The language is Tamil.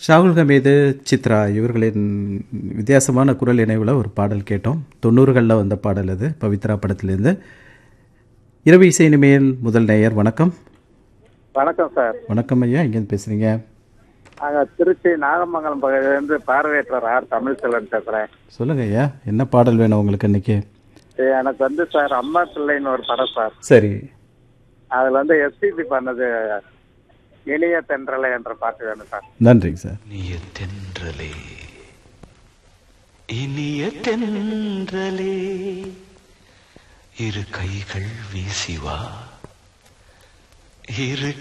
ஷாகுல் ஹமீது சித்ரா இவர்களின் வித்தியாசமான குரல் இணைவில் ஒரு பாடல் கேட்டோம் தொண்ணூறுகளில் வந்த பாடல் அது பவித்ரா படத்திலேருந்து இரவு இசை இனிமேல் முதல் நேயர் வணக்கம் வணக்கம் சார் வணக்கம் ஐயா எங்கேருந்து பேசுகிறீங்க நாங்கள் திருச்சி நாகமங்கலம் பகுதியிலேருந்து பார்வையற்றவர் ஆர் தமிழ்செல்வன் பேசுகிறேன் சொல்லுங்கள் ஐயா என்ன பாடல் வேணும் உங்களுக்கு இன்னைக்கு எனக்கு வந்து சார் அம்மா பிள்ளைன்னு ஒரு படம் சார் சரி அதில் வந்து எஸ்பிபி பண்ணது இனிய தென்றலை என்ற பாட்டு வேணும் சார் நன்றிங்க சார் இனிய தென்றலே இனிய தென்றலே இரு கைகள் வீசிவா இரு